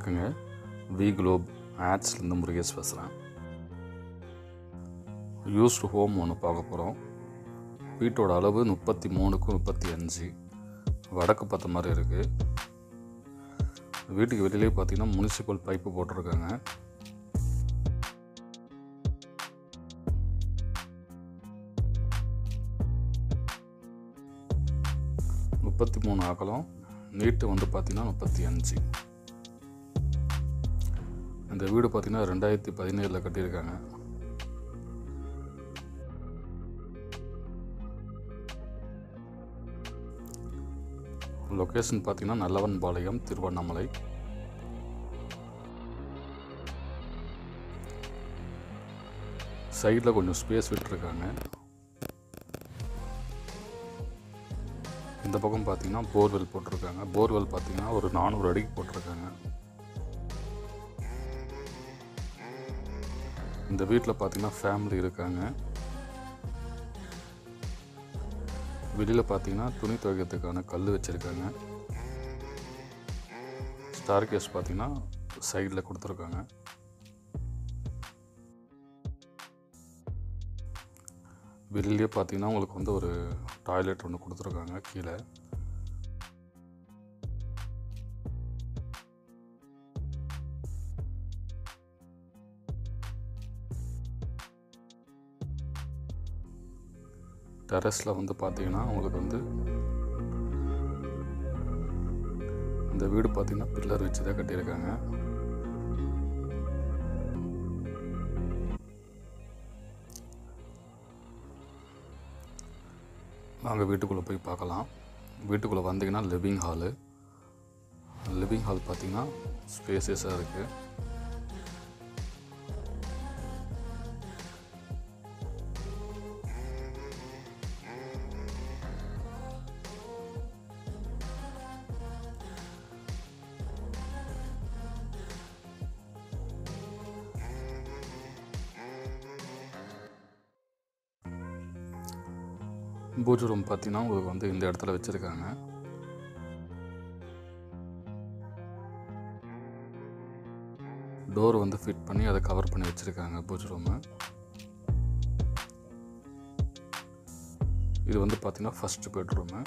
வணக்கங்க we Globe ஆட்ஸ்லேருந்து Murugesh பேசுகிறேன் used home ஒன்று பார்க்க போகிறோம் வீட்டோட அளவு முப்பத்தி மூணுக்கு முப்பத்தி அஞ்சு வடக்கு பார்த்த மாதிரி இருக்குது வீட்டுக்கு வெளியிலே பார்த்தீங்கன்னா முனிசிபல் பைப்பு போட்டிருக்காங்க முப்பத்தி மூணு அகலம் நீட்டு வந்து பார்த்தீங்கன்னா முப்பத்தி அஞ்சு இந்த வீடு பார்த்தீங்கன்னா ரெண்டாயிரத்தி பதினேழில் கட்டியிருக்காங்க லொக்கேஷன் பார்த்தீங்கன்னா நல்லவன்பாளையம் திருவண்ணாமலை சைடில் கொஞ்சம் ஸ்பேஸ் விட்டுருக்காங்க இந்த பக்கம் பார்த்தீங்கன்னா போர்வெல் போட்டிருக்காங்க போர்வெல் பார்த்தீங்கன்னா ஒரு நானூறு அடிக்கு போட்டிருக்காங்க இந்த வீட்டில் பார்த்தீங்கன்னா ஃபேமிலி இருக்காங்க வெளியில் பார்த்தீங்கன்னா துணி துவைக்கிறதுக்கான கல் வச்சுருக்காங்க ஸ்டார் கேஸ் பார்த்தீங்கன்னா சைடில் கொடுத்துருக்காங்க வெளியிலே பார்த்தீங்கன்னா உங்களுக்கு வந்து ஒரு டாய்லெட் ஒன்று கொடுத்துருக்காங்க கீழே டெரஸில் வந்து பார்த்தீங்கன்னா உங்களுக்கு வந்து இந்த வீடு பார்த்தீங்கன்னா பில்லர் வச்சு தான் கட்டியிருக்காங்க வாங்க வீட்டுக்குள்ளே போய் பார்க்கலாம் வீட்டுக்குள்ளே வந்தீங்கன்னா லிவிங் ஹாலு லிவிங் ஹால் பார்த்தீங்கன்னா ஸ்பேசியஸாக இருக்குது பூஜை ரூம் பார்த்தீங்கன்னா உங்களுக்கு வந்து இந்த இடத்துல வச்சுருக்காங்க டோர் வந்து ஃபிட் பண்ணி அதை கவர் பண்ணி வச்சுருக்காங்க பூஜை ரூமு இது வந்து பார்த்தீங்கன்னா ஃபஸ்ட் பெட்ரூமு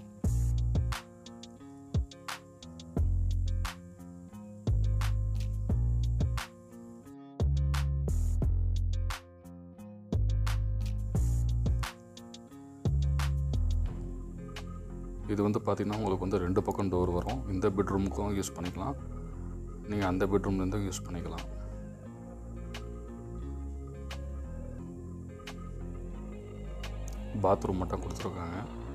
இது வந்து பார்த்திங்கன்னா உங்களுக்கு வந்து ரெண்டு பக்கம் டோர் வரும் இந்த பெட்ரூமுக்கும் யூஸ் பண்ணிக்கலாம் நீங்கள் அந்த பெட்ரூம்லேருந்தும் யூஸ் பண்ணிக்கலாம் பாத்ரூம் மட்டும் கொடுத்துருக்காங்க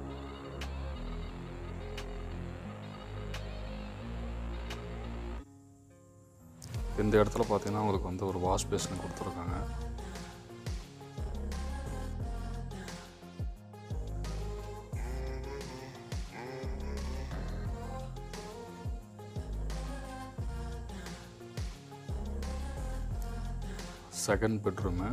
இந்த இடத்துல பார்த்தீங்கன்னா உங்களுக்கு வந்து ஒரு வாஷ் பேஷன் கொடுத்துருக்காங்க செகண்ட் பெட்ரூமு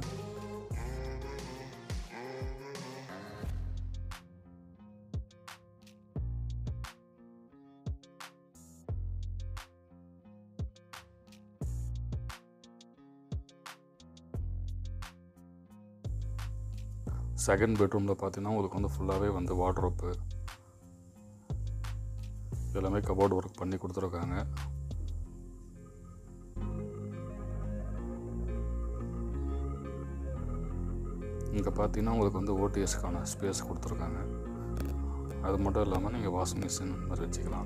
செகண்ட் பெட்ரூமில் பார்த்தீங்கன்னா உங்களுக்கு வந்து ஃபுல்லாகவே வந்து வாட்ரோப்பு எல்லாமே கபோர்டு ஒர்க் பண்ணி கொடுத்துருக்காங்க இங்கே பார்த்தீங்கன்னா உங்களுக்கு வந்து ஓடிஎஸ்க்கான ஸ்பேஸ் கொடுத்துருக்காங்க அது மட்டும் இல்லாமல் நீங்கள் வாஷிங் மிஷின் மாதிரி வச்சுக்கலாம்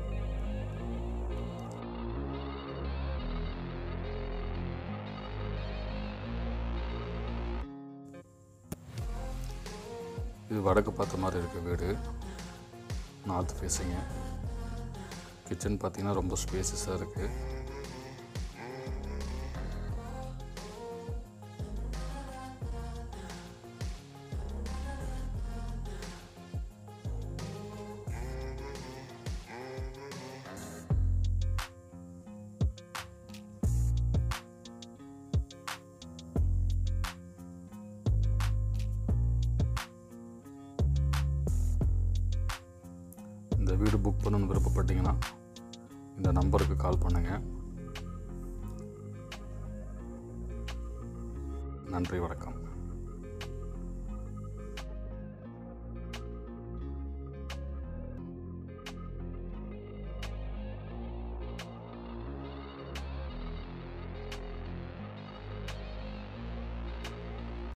இது வடக்கு பார்த்த மாதிரி இருக்குது வீடு நார்த் ஃபேஸிங்கு கிச்சன் பார்த்தீங்கன்னா ரொம்ப ஸ்பேசஸாக இருக்குது இந்த வீடு புக் பண்ணணும்னு விருப்பப்பட்டீங்கன்னா இந்த நம்பருக்கு கால் பண்ணுங்கள் நன்றி வணக்கம்